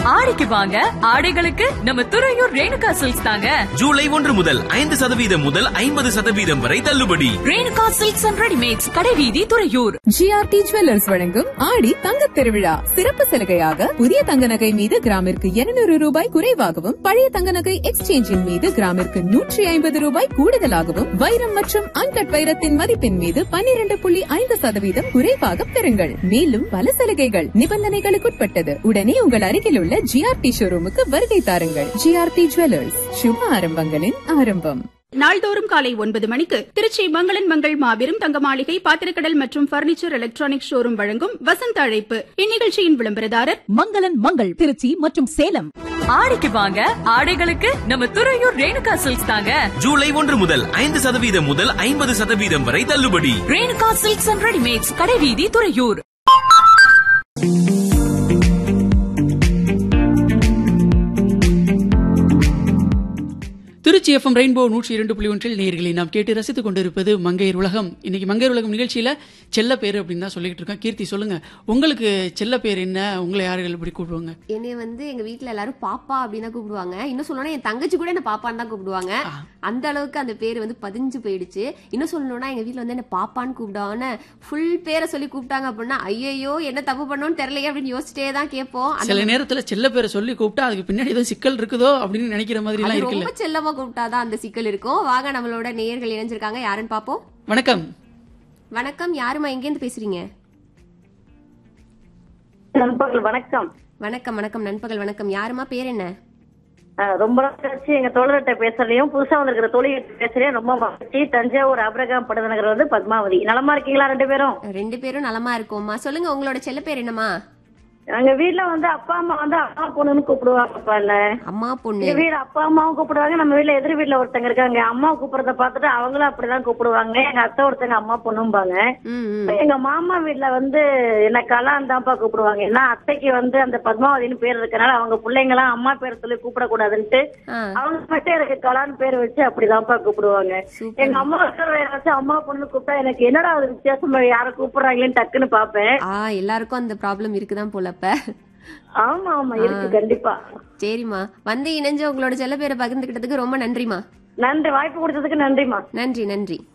ஆடிக்கு வாங்க ஆடைகளுக்கு நம்ம துறையூர் ரேணுகா சில்க்ஸ் தாங்க ஜூலை ஒன்று முதல் ஐந்து சதவீதம் முதல் ஐம்பது சதவீதம் வரை தள்ளுபடி ரேணுகா சில்க்ஸ் அண்ட் ரெடிமேட்ஸ் கடைவீதி துறையூர் ஜிஆர்டி ஜுவல்லர்ஸ் வழங்கும் ஆடி தங்கத் திருவிழா சிறப்பு சலுகையாக புதிய தங்க நகை மீது கிராமிற்கு 200 ரூபாய் குறைவாகவும் பழைய தங்க நகை எக்ஸ்சேஞ்சின் மீது கிராமிற்கு நூற்றி ஐம்பது ரூபாய் கூடுதலாகவும் வைரம் மற்றும் அன்கட் வைரத்தின் மதிப்பின் மீது 12.5% புள்ளி ஐந்து சதவீதம் குறைவாக பெறுங்கள் மேலும் பல சலுகைகள் நிபந்தனைகளுக்குட்பட்டது உடனே உங்கள் அருகில் உள்ள ஜிஆர்டி ஷோரூமுக்கு வருகை தாருங்கள் ஜிஆர்டி ஜுவல்லர்ஸ் சுப ஆரம்பங்களின் ஆரம்பம் நாள்தோறும் காலை ஒன்பது மணிக்கு திருச்சி மங்களன் மங்கள் மாபெரும் தங்க மாளிகை பாத்திரக்கடல் மற்றும் பர்னிச்சர் எலக்ட்ரானிக் ஷோரூம் வழங்கும் வசந்த அழைப்பு இந்நிகழ்ச்சியின் விளம்பரதாரர் மங்களன் மங்கள் திருச்சி மற்றும் சேலம் ஆடிக்கு வாங்க ஆடைகளுக்கு நம்ம துறையூர் ரேணுகா சில்க்ஸ் தாங்க ஜூலை ஒன்று முதல் ஐந்து சதவீதம் முதல் ஐம்பது சதவீதம் வரை தள்ளுபடி ரேணுகா சில்க்ஸ் அண்ட் ரெடிமேட்ஸ் கடைவீதி துறையூர் திருச்சி எஃப்எம் ரெயின்போ நூற்றி இரண்டு புள்ளி ஒன்றில் நேர்களை நாம் கேட்டு ரசித்துக் கொண்டிருப்பது மங்கையர் உலகம் இன்னைக்கு மங்கையர் உலகம் நிகழ்ச்சியில செல்ல பேர் அப்படின்னு தான் சொல்லிட்டு இருக்கோம் கீர்த்தி சொல்லுங்க உங்களுக்கு செல்ல பேர் என்ன உங்களை யார்கள் இப்படி கூப்பிடுவாங்க என்னை வந்து எங்க வீட்ல எல்லாரும் பாப்பா அப்படின்னு தான் கூப்பிடுவாங்க இன்னும் சொல்லணும்னா என் தங்கச்சி கூட என்ன பாப்பான்னு தான் கூப்பிடுவாங்க அந்த அளவுக்கு அந்த பேர் வந்து பதிஞ்சு போயிடுச்சு இன்னும் சொல்லணும்னா எங்க வீட்ல வந்து என்ன பாப்பான்னு கூப்பிடுவாங்க ஃபுல் பேரை சொல்லி கூப்பிட்டாங்க அப்படின்னா ஐயோ என்ன தப்பு பண்ணோம்னு தெரியலையே அப்படின்னு யோசிச்சிட்டே தான் கேட்போம் அந்த- சில நேரத்துல செல்ல பேரை சொல்லி கூப்பிட்டா அதுக்கு பின்னாடி ஏதோ சிக்கல் இருக்குதோ அப்படின்னு நினைக்கிற மாதிரி எல்லாம் அது இருக்குல்ல ரொம்ப செல்லமா கூப்பிட்டாதான் அந்த சிக்கல் இருக்கும் வாங்க நம்மளோட நேயர்கள் இணைஞ்சிருக்காங்க யாருன்னு பாப்போம் வணக்கம் வணக்கம் யாருமா எங்கேருந்து பேசுறீங்க நண்பர்கள் வணக்கம் வணக்கம் வணக்கம் நண்பகல் வணக்கம் யாருமா பேர் என்ன அஹ் ரொம்ப நாள் கழிச்சு எங்க தோழர்கிட்ட பேசுறதையும் புதுசா வந்திருக்கிற தோழிகிட்ட பேசுறதையும் ரொம்ப மகிழ்ச்சி தஞ்சாவூர் அபிரகாம் படுதநகர் வந்து பத்மாவதி நலமா இருக்கீங்களா ரெண்டு பேரும் ரெண்டு பேரும் நலமா இருக்கோம்மா சொல்லுங்க உங்களோட செல்ல பேர் என்னம்மா எங்க வீட்ல வந்து அப்பா அம்மா வந்து அம்மா பொண்ணுன்னு கூப்பிடுவாங்க இல்ல அம்மா பொண்ணு எங்க வீடு அப்பா அம்மாவும் கூப்பிடுவாங்க நம்ம வீட்ல எதிர் வீட்ல ஒருத்தங்க இருக்காங்க அம்மா கூப்பிடுறத பார்த்துட்டு அவங்களும் அப்படிதான் கூப்பிடுவாங்க எங்க அத்தை ஒருத்தங்க அம்மா பொண்ணும்பாங்க ம் ம் எங்க மாமா வீட்ல வந்து என்ன கலான் தான்ப்பா கூப்பிடுவாங்க ஏன்னா அத்தைக்கு வந்து அந்த பத்மாவதினு பேர் இருக்கனால அவங்க பிள்ளைங்க எல்லாம் அம்மா பேர் சொல்லி கூப்பிடக்கூடாதுன்ட்டு ஆ அவங்க மட்டும் எனக்கு கலான் பேர் வச்சு அப்படிதான்ப்பா கூப்பிடுவாங்க சூப்பர். எங்க அம்மா இருக்கிற யாராச்சும் அம்மா பொண்ணு கூப்பிட்டா எனக்கு என்னடா அது வித்தியாசமா யார கூப்பிடுறாங்களேன்னு டக்குன்னு பாப்பேன் ஆ எல்லாருக்கும் அந்த ப்ராப்ளம் இருக்குதான் போல அப்ப ஆமா ஆமா இருக்கு கண்டிப்பா சரிம்மா வந்து இணைஞ்சு உங்களோட செல்ல பேரை பகிர்ந்துக்கிட்டதுக்கு ரொம்ப நன்றிமா நன்றி வாய்ப்பு கொடுத்ததுக்கு நன்றிமா நன்றி நன்றி